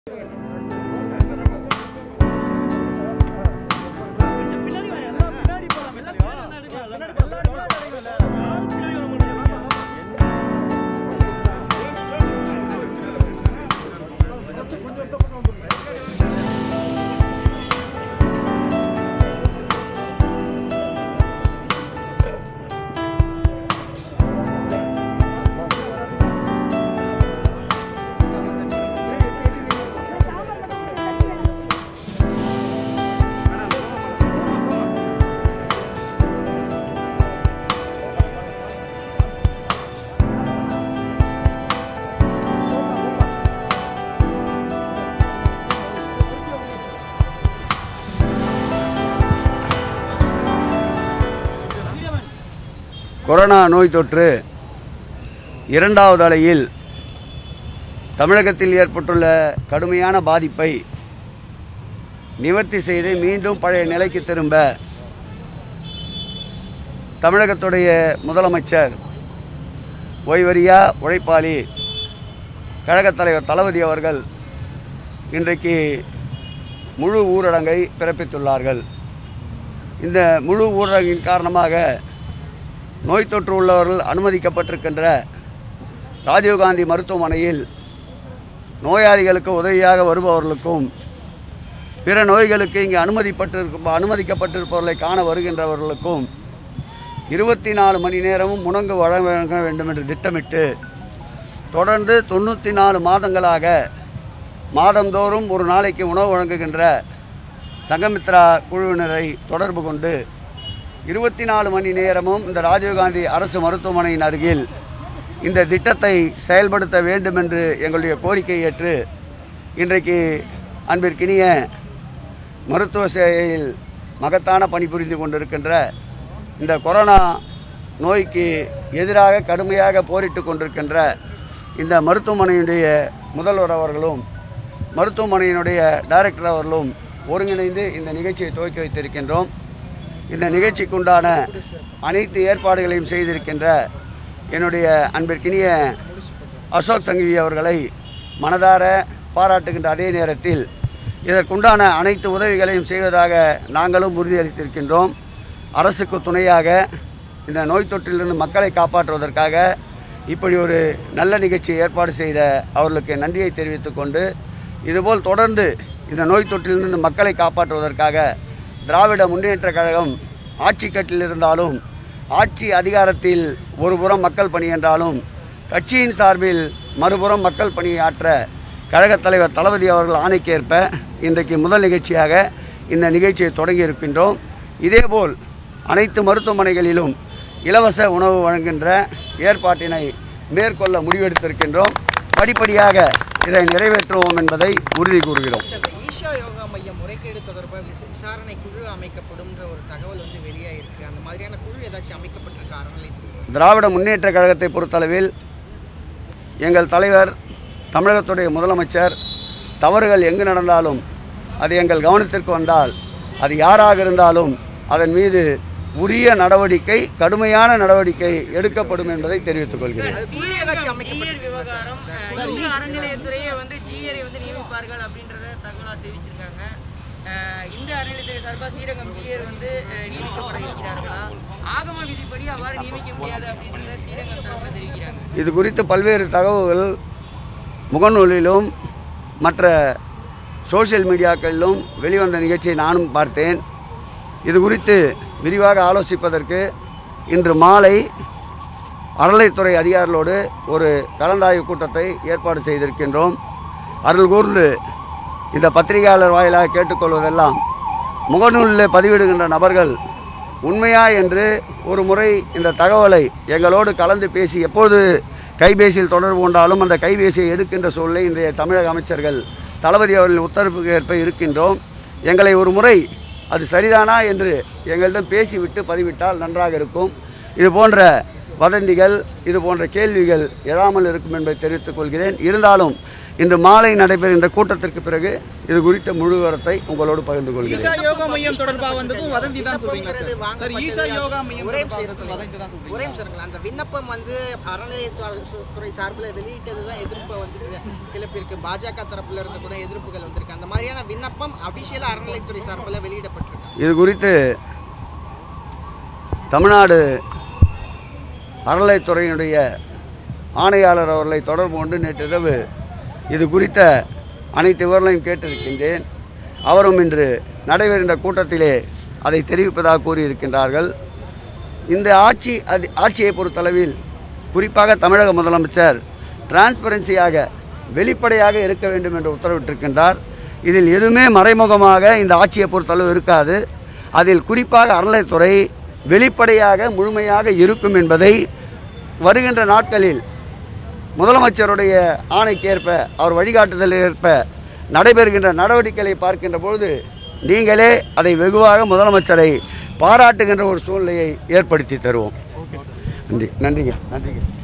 Corona நோய் தொற்று இரண்டாவது அலையில் தமிழகத்தில் ஏற்பட்டுள்ள கடுமையான பாதிப்பை நிவர்த்தி செய்து மீண்டும் பழைய நிலைக்கு திரும்ப தமிழகத்துடைய முதலமைச்சர் ஓய்வறியா உழைப்பாளி கழகத் தலைவர் தளபதி அவர்கள் இன்றைக்கு முழு ஊரடங்கை பிறப்பித்துள்ளார்கள் இந்த முழு ஊரடங்கின் காரணமாக நோய் தொற்று உள்ளவர்கள் அனுமதிக்கப்பட்டிருக்கின்ற ராஜீவ்காந்தி மருத்துவமனையில் நோயாளிகளுக்கு உதவியாக வருபவர்களுக்கும் பிற நோய்களுக்கு இங்கு அனுமதிப்பட்டிருக்க அனுமதிக்கப்பட்டிருப்பவர்களை காண வருகின்றவர்களுக்கும் இருபத்தி நாலு மணி நேரமும் முணங்கு வழங்க வேண்டும் என்று திட்டமிட்டு தொடர்ந்து தொண்ணூற்றி நாலு மாதங்களாக மாதந்தோறும் ஒரு நாளைக்கு உணவு வழங்குகின்ற சங்கமித்ரா குழுவினரை தொடர்பு கொண்டு இருபத்தி நாலு மணி நேரமும் இந்த ராஜீவ்காந்தி அரசு மருத்துவமனையின் அருகில் இந்த திட்டத்தை செயல்படுத்த வேண்டும் என்று எங்களுடைய கோரிக்கை ஏற்று இன்றைக்கு அன்பிற்கினிய மருத்துவ சேவையில் மகத்தான பணிபுரிந்து கொண்டிருக்கின்ற இந்த கொரோனா நோய்க்கு எதிராக கடுமையாக போரிட்டு கொண்டிருக்கின்ற இந்த மருத்துவமனையினுடைய முதல்வர் அவர்களும் மருத்துவமனையினுடைய டைரக்டர் அவர்களும் ஒருங்கிணைந்து இந்த நிகழ்ச்சியை துவக்கி வைத்திருக்கின்றோம் இந்த நிகழ்ச்சிக்குண்டான அனைத்து ஏற்பாடுகளையும் செய்திருக்கின்ற என்னுடைய அன்பிற்கினிய அசோக் சங்கவி அவர்களை மனதார பாராட்டுகின்ற அதே நேரத்தில் இதற்குண்டான அனைத்து உதவிகளையும் செய்வதாக நாங்களும் உறுதியளித்திருக்கின்றோம் அரசுக்கு துணையாக இந்த நோய் தொற்றிலிருந்து மக்களை காப்பாற்றுவதற்காக இப்படி ஒரு நல்ல நிகழ்ச்சியை ஏற்பாடு செய்த அவர்களுக்கு நன்றியை தெரிவித்துக் கொண்டு இதுபோல் தொடர்ந்து இந்த நோய் தொற்றிலிருந்து மக்களை காப்பாற்றுவதற்காக திராவிட முன்னேற்ற கழகம் ஆட்சி கட்டில் இருந்தாலும் ஆட்சி அதிகாரத்தில் ஒரு புறம் மக்கள் பணி என்றாலும் கட்சியின் சார்பில் மறுபுறம் மக்கள் பணியாற்ற கழகத் தலைவர் தளபதி அவர்கள் ஆணைக்கேற்ப இன்றைக்கு முதல் நிகழ்ச்சியாக இந்த நிகழ்ச்சியை தொடங்கி இருக்கின்றோம் இதேபோல் அனைத்து மருத்துவமனைகளிலும் இலவச உணவு வழங்குகின்ற ஏற்பாட்டினை மேற்கொள்ள முடிவெடுத்திருக்கின்றோம் படிப்படியாக இதை நிறைவேற்றுவோம் என்பதை உறுதி கூறுகிறோம் சார் இந்த ஈஷா யோகா மையம் முறைகேடு தொடர்பாக விச விசாரணை குழு அமைக்கப்படும்ன்ற ஒரு தகவல் வந்து வெளியாயிருக்கு அந்த மாதிரியான குழு ஏதாச்சும் அமைக்கப்பட்டிருக்க அறநிலையத்துறை சார் திராவிட முன்னேற்ற கழகத்தை பொறுத்தளவில் எங்கள் தலைவர் தமிழகத்துடைய முதலமைச்சர் தவறுகள் எங்கு நடந்தாலும் அது எங்கள் கவனத்திற்கு வந்தால் அது யாராக இருந்தாலும் அதன் மீது உரிய நடவடிக்கை கடுமையான நடவடிக்கை எடுக்கப்படும் என்பதை தெரிவித்துக் கொள்கிறேன் அது குழு ஏதாச்சும் ஜீயர் அமைக்கப்பட்டிருக்கா விவகாரம் அஹ், இந்து அறநிலையத்துறையே வந்து ஜீயரை வந்து நியமிப்பார்கள் அப்படின்றத தகவலா தெரிவிச்சிருக்காங்க அஹ், இந்து அறநிலையத்துறை சார்பாக ஸ்ரீரங்கம் ஜீயர் வந்து அஹ், நியமிக்கப்பட இருக்கிறார்களா ஆகம விதிப்படி அவ்வாறு நியமிக்க முடியாது அப்படின்றத ஸ்ரீரங்கம் தரப்பில் தெரிவிக்கிறாங்க இது குறித்து பல்வேறு தகவல்கள் முகநூலிலும் மற்ற சோஷியல் மீடியாக்களிலும் வெளிவந்த நிகழ்ச்சியை நானும் பார்த்தேன் இது குறித்து விரிவாக ஆலோசிப்பதற்கு இன்று மாலை அறநிலைத்துறை அதிகாரிகளோடு ஒரு கலந்தாய்வு கூட்டத்தை ஏற்பாடு செய்திருக்கின்றோம் அருள் கூர்ந்து இந்த பத்திரிகையாளர் வாயிலாக கேட்டுக்கொள்வதெல்லாம் முகநூலில் பதிவிடுகின்ற நபர்கள் உண்மையா என்று ஒரு முறை இந்த தகவலை எங்களோடு கலந்து பேசி எப்போது கைபேசியில் தொடர்பு கொண்டாலும் அந்த கைபேசியை எடுக்கின்ற சூழ்நிலை இன்றைய தமிழக அமைச்சர்கள் தளபதி அவர்களின் உத்தரவுக்கு ஏற்ப இருக்கின்றோம் எங்களை ஒரு முறை அது சரிதானா என்று எங்களிடம் பேசிவிட்டு பதிவிட்டால் நன்றாக இருக்கும் இது போன்ற வதந்திகள் இது போன்ற கேள்விகள் எழாமல் இருக்கும் என்பதை தெரிவித்துக் கொள்கிறேன் இருந்தாலும் இன்று மாலை நடைபெறுகின்ற கூட்டத்திற்கு பிறகு இது குறித்த முழு விவரத்தை உங்களோடு பகிர்ந்து கொள்கிறேன் ஈஷா யோகா மையம் தொடர்பா வந்ததும் வதந்தி தான் சொல்றீங்க விண்ணப்பம்ங்கிறது சார். சார் வாங்கப்பட்டது ஈஷா யோகா மையம் ஒரே தொடர்பா நிமிஷம் வதந்தி தான் சொல்றீங்க ஒரே நிமிஷம் இருங்களேன். அந்த விண்ணப்பம் வந்து அறநிலையத்துறை சார்பில் வெளியிட்டது தான் எதிர்ப்பை வந்து சி- கிளப்பியிருக்கு பாஜக தரப்புல இருந்து கூட எதிர்ப்புகள் வந்திருக்கு அந்த மாதிரியான விண்ணப்பம் அபிஷியலா அறநிலையத்துறை சார்பில் வெளியிடப்பட்டிருக்கு இது குறித்து தமிழ்நாடு அறநிலைத்துறையினுடைய ஆணையாளர் அவர்களை தொடர்பு கொண்டு நேற்றிரவு இது குறித்த அனைத்து விவரங்களையும் கேட்டிருக்கின்றேன் அவரும் இன்று நடைபெறுகின்ற கூட்டத்திலே அதை தெரிவிப்பதாக கூறியிருக்கின்றார்கள் இந்த ஆட்சி அது ஆட்சியை பொறுத்தளவில் குறிப்பாக தமிழக முதலமைச்சர் டிரான்ஸ்பரன்சியாக வெளிப்படையாக இருக்க வேண்டும் என்று உத்தரவிட்டிருக்கின்றார் இதில் எதுவுமே மறைமுகமாக இந்த ஆட்சியை பொறுத்தளவு இருக்காது அதில் குறிப்பாக அறநிலைத்துறை வெளிப்படையாக முழுமையாக இருக்கும் என்பதை வருகின்ற நாட்களில் முதலமைச்சருடைய ஆணைக்கேற்ப அவர் வழிகாட்டுதலுக்கு ஏற்ப நடைபெறுகின்ற நடவடிக்கைகளை பார்க்கின்ற பொழுது நீங்களே அதை வெகுவாக முதலமைச்சரை பாராட்டுகின்ற ஒரு சூழ்நிலையை ஏற்படுத்தி தருவோம் நன்றி நன்றிங்க நன்றிங்க